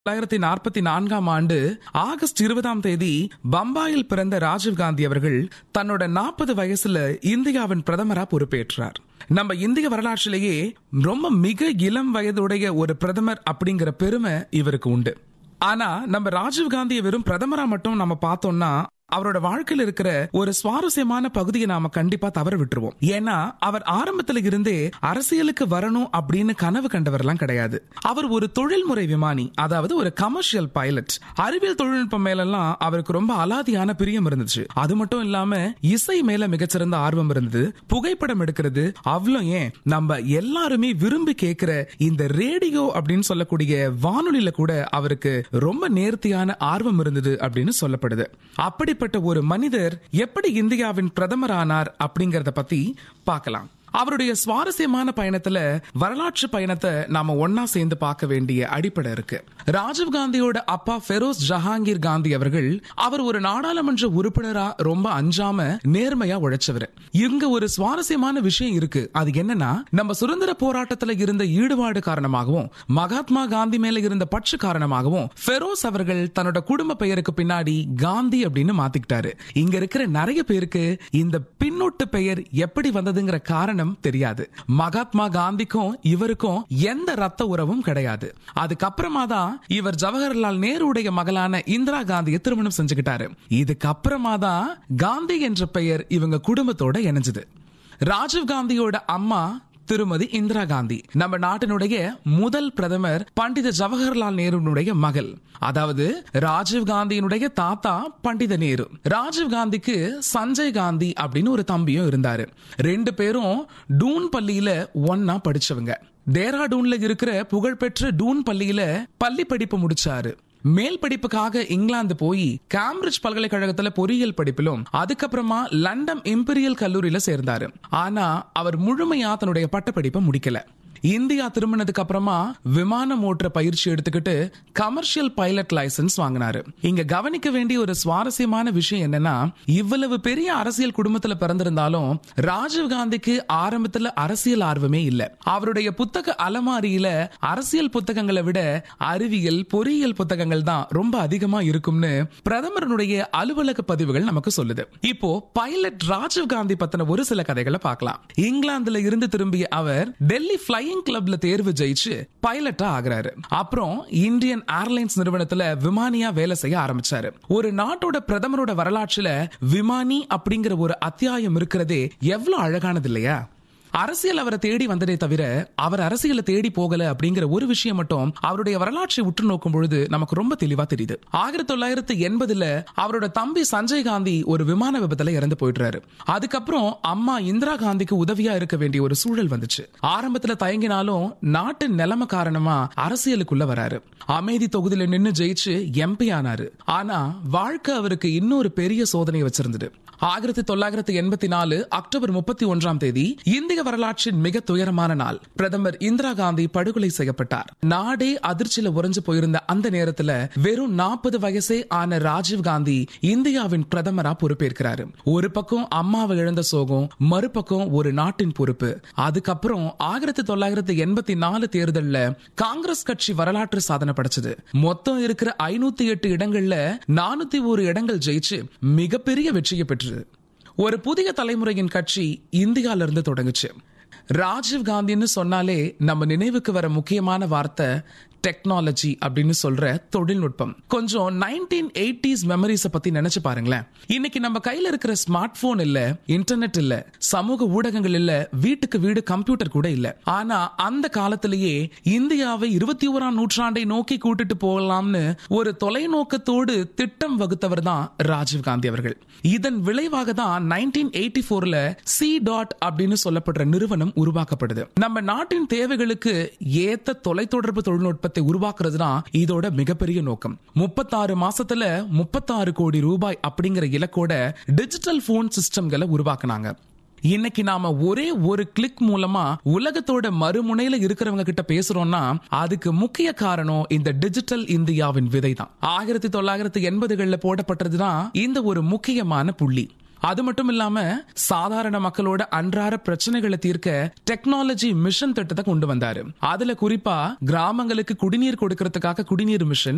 தொள்ளாயிரத்தி நாற்பத்தி நான்காம் ஆண்டு ஆகஸ்ட் இருபதாம் தேதி பம்பாயில் பிறந்த ராஜீவ்காந்தி அவர்கள் தன்னோட நாற்பது வயசுல இந்தியாவின் பிரதமரா பொறுப்பேற்றார் நம்ம இந்திய வரலாற்றிலேயே ரொம்ப மிக இளம் வயதுடைய ஒரு பிரதமர் அப்படிங்கிற பெருமை இவருக்கு உண்டு ஆனா நம்ம ராஜீவ்காந்தியை வெறும் பிரதமரா மட்டும் நம்ம பார்த்தோம்னா அவரோட வாழ்க்கையில் இருக்கிற ஒரு சுவாரஸ்யமான பகுதியை நாம கண்டிப்பா தவற விட்டுருவோம் ஏன்னா அவர் ஆரம்பத்துல இருந்தே அரசியலுக்கு வரணும் அப்படின்னு கனவு கண்டவர்லாம் கிடையாது அவர் ஒரு தொழில்முறை விமானி அதாவது ஒரு கமர்ஷியல் பைலட் அறிவியல் தொழில்நுட்பம் மேலெல்லாம் அவருக்கு ரொம்ப அலாதியான பிரியம் இருந்துச்சு அது மட்டும் இல்லாம இசை மேல மிகச்சிறந்த ஆர்வம் இருந்தது புகைப்படம் எடுக்கிறது அவ்வளோ ஏன் நம்ம எல்லாருமே விரும்பி கேட்கிற இந்த ரேடியோ அப்படின்னு சொல்லக்கூடிய வானொலியில கூட அவருக்கு ரொம்ப நேர்த்தியான ஆர்வம் இருந்தது அப்படின்னு சொல்லப்படுது அப்படிப்பட்ட ஒரு மனிதர் எப்படி இந்தியாவின் பிரதமர் ஆனார் அப்படிங்கறத பத்தி பார்க்கலாம் அவருடைய சுவாரஸ்யமான பயணத்துல வரலாற்று பயணத்தை நாம ஒன்னா சேர்ந்து பார்க்க வேண்டிய அடிப்படை இருக்கு ராஜீவ் காந்தியோட அப்பா ஃபெரோஸ் ஜஹாங்கீர் காந்தி அவர்கள் அவர் ஒரு நாடாளுமன்ற உறுப்பினரா ரொம்ப அஞ்சாம நேர்மையா உழைச்சவர் இங்க ஒரு சுவாரஸ்யமான விஷயம் இருக்கு அது என்னன்னா நம்ம சுதந்திர போராட்டத்துல இருந்த ஈடுபாடு காரணமாகவும் மகாத்மா காந்தி மேல இருந்த பற்று காரணமாகவும் ஃபெரோஸ் அவர்கள் தன்னோட குடும்ப பெயருக்கு பின்னாடி காந்தி அப்படின்னு மாத்திக்கிட்டாரு இங்க இருக்கிற நிறைய பேருக்கு இந்த பின்னொட்டு பெயர் எப்படி வந்ததுங்கிற காரணம் தெரியாது மகாத்மா காந்திக்கும் இவருக்கும் எந்த ரத்த உறவும் கிடையாது அதுக்கப்புறமா தான் இவர் ஜவஹர்லால் நேருடைய மகளான இந்திரா காந்தியை திருமணம் செஞ்சுக்கிட்டாரு இதுக்கப்புறமா தான் காந்தி என்ற பெயர் இவங்க குடும்பத்தோட இணைஞ்சது ராஜீவ் காந்தியோட அம்மா திருமதி இந்திரா காந்தி நம்ம நாட்டினுடைய முதல் பிரதமர் பண்டித ஜவஹர்லால் நேருனுடைய மகள் அதாவது ராஜீவ் காந்தியினுடைய தாத்தா பண்டித நேரு ராஜீவ் காந்திக்கு சஞ்சய் காந்தி அப்படின்னு ஒரு தம்பியும் இருந்தாரு ரெண்டு பேரும் டூன் பள்ளியில ஒன்னா படிச்சவங்க டேராடூன்ல இருக்கிற புகழ்பெற்ற டூன் பள்ளியில பள்ளி படிப்பு முடிச்சாரு மேல் படிப்புக்காக இங்கிலாந்து போய் கேம்பிரிட்ஜ் பல்கலைக்கழகத்துல பொறியியல் படிப்பிலும் அதுக்கப்புறமா லண்டன் இம்பீரியல் கல்லூரியில சேர்ந்தாரு ஆனா அவர் முழுமையா தன்னுடைய பட்டப்படிப்பை முடிக்கல இந்தியா திரும்பினதுக்கு அப்புறமா விமானம் ஓட்டுற பயிற்சி எடுத்துக்கிட்டு கமர்ஷியல் பைலட் லைசன்ஸ் வாங்கினாரு இங்க கவனிக்க வேண்டிய ஒரு சுவாரஸ்யமான விஷயம் என்னன்னா இவ்வளவு பெரிய அரசியல் குடும்பத்துல பிறந்திருந்தாலும் ராஜீவ் காந்திக்கு ஆரம்பத்துல அரசியல் ஆர்வமே இல்ல அவருடைய புத்தக அலமாரியில அரசியல் புத்தகங்களை விட அறிவியல் பொறியியல் புத்தகங்கள் தான் ரொம்ப அதிகமா இருக்கும்னு பிரதமருடைய அலுவலக பதிவுகள் நமக்கு சொல்லுது இப்போ பைலட் ராஜீவ் காந்தி பத்தின ஒரு சில கதைகளை பார்க்கலாம் இங்கிலாந்துல இருந்து திரும்பிய அவர் டெல்லி பிளை ஃபிளையிங் கிளப்ல தேர்வு ஜெயிச்சு பைலட்டா ஆகுறாரு அப்புறம் இந்தியன் ஏர்லைன்ஸ் நிறுவனத்துல விமானியா வேலை செய்ய ஆரம்பிச்சாரு ஒரு நாட்டோட பிரதமரோட வரலாற்றுல விமானி அப்படிங்கிற ஒரு அத்தியாயம் இருக்கிறதே எவ்வளவு அழகானது இல்லையா அரசியல் அவரை தேடி வந்ததே தவிர அவர் அரசியலை தேடி போகல அப்படிங்கிற ஒரு விஷயம் மட்டும் அவருடைய வரலாற்றை உற்று நோக்கும் பொழுது நமக்கு ரொம்ப தெளிவா தெரியுது ஆயிரத்தி தொள்ளாயிரத்தி எண்பதுல அவரோட தம்பி சஞ்சய் காந்தி ஒரு விமான விபத்துல இறந்து போயிடுறாரு அதுக்கப்புறம் அம்மா இந்திரா காந்திக்கு உதவியா இருக்க வேண்டிய ஒரு சூழல் வந்துச்சு ஆரம்பத்துல தயங்கினாலும் நாட்டின் நிலைமை காரணமா அரசியலுக்குள்ள வராரு அமைதி தொகுதியில நின்னு ஜெயிச்சு எம்பி ஆனாரு ஆனா வாழ்க்கை அவருக்கு இன்னொரு பெரிய சோதனை வச்சிருந்தது ஆயிரத்தி தொள்ளாயிரத்தி எண்பத்தி நாலு அக்டோபர் முப்பத்தி ஒன்றாம் தேதி இந்திய வரலாற்றின் மிக துயரமான நாள் பிரதமர் இந்திரா காந்தி படுகொலை செய்யப்பட்டார் நாடே அதிர்ச்சியில உறைஞ்சு போயிருந்த அந்த நேரத்துல வெறும் நாற்பது வயசே ஆன ராஜீவ் காந்தி இந்தியாவின் பிரதமரா பொறுப்பேற்கிறாரு ஒரு பக்கம் அம்மாவை இழந்த சோகம் மறுபக்கம் ஒரு நாட்டின் பொறுப்பு அதுக்கப்புறம் ஆயிரத்தி தொள்ளாயிரத்தி எண்பத்தி நாலு தேர்தல்ல காங்கிரஸ் கட்சி வரலாற்று சாதனை படைச்சது மொத்தம் இருக்கிற ஐநூத்தி எட்டு இடங்கள்ல நானூத்தி ஒரு இடங்கள் ஜெயிச்சு மிகப்பெரிய வெற்றியை பெற்று ஒரு புதிய தலைமுறையின் கட்சி இந்தியால இருந்து தொடங்குச்சு ராஜீவ் காந்தின்னு சொன்னாலே நம்ம நினைவுக்கு வர முக்கியமான வார்த்தை டெக்னாலஜி அப்படின்னு சொல்ற தொழில்நுட்பம் கொஞ்சம் நைன்டீன் எயிட்டிஸ் மெமரிஸ பத்தி நினைச்சு பாருங்களேன் இன்னைக்கு நம்ம கையில இருக்கிற ஸ்மார்ட் போன் இல்ல இன்டர்நெட் இல்ல சமூக ஊடகங்கள் இல்ல வீட்டுக்கு வீடு கம்ப்யூட்டர் கூட இல்ல ஆனா அந்த காலத்திலேயே இந்தியாவை இருபத்தி ஓராம் நூற்றாண்டை நோக்கி கூட்டிட்டு போகலாம்னு ஒரு தொலைநோக்கத்தோடு திட்டம் வகுத்தவர் தான் ராஜீவ் காந்தி அவர்கள் இதன் விளைவாக தான் நைன்டீன் எயிட்டி போர்ல சி டாட் அப்படின்னு சொல்லப்படுற நிறுவனம் உருவாக்கப்படுது நம்ம நாட்டின் தேவைகளுக்கு ஏத்த தொலைத்தொடர்பு தொழில்நுட்ப திட்டத்தை உருவாக்குறது தான் இதோட மிகப்பெரிய நோக்கம் முப்பத்தாறு மாசத்துல முப்பத்தாறு கோடி ரூபாய் அப்படிங்கிற இலக்கோட டிஜிட்டல் போன் சிஸ்டம்களை உருவாக்குனாங்க இன்னைக்கு நாம ஒரே ஒரு கிளிக் மூலமா உலகத்தோட மறுமுனையில இருக்கிறவங்க கிட்ட பேசுறோம்னா அதுக்கு முக்கிய காரணம் இந்த டிஜிட்டல் இந்தியாவின் விதை தான் ஆயிரத்தி தொள்ளாயிரத்தி எண்பதுகள்ல போடப்பட்டதுதான் இந்த ஒரு முக்கியமான புள்ளி அது மட்டும் இல்லாம சாதாரண மக்களோட அன்றாட பிரச்சனைகளை தீர்க்க டெக்னாலஜி மிஷன் திட்டத்தை கொண்டு வந்தாரு அதுல குறிப்பா கிராமங்களுக்கு குடிநீர் கொடுக்கறதுக்காக குடிநீர் மிஷன்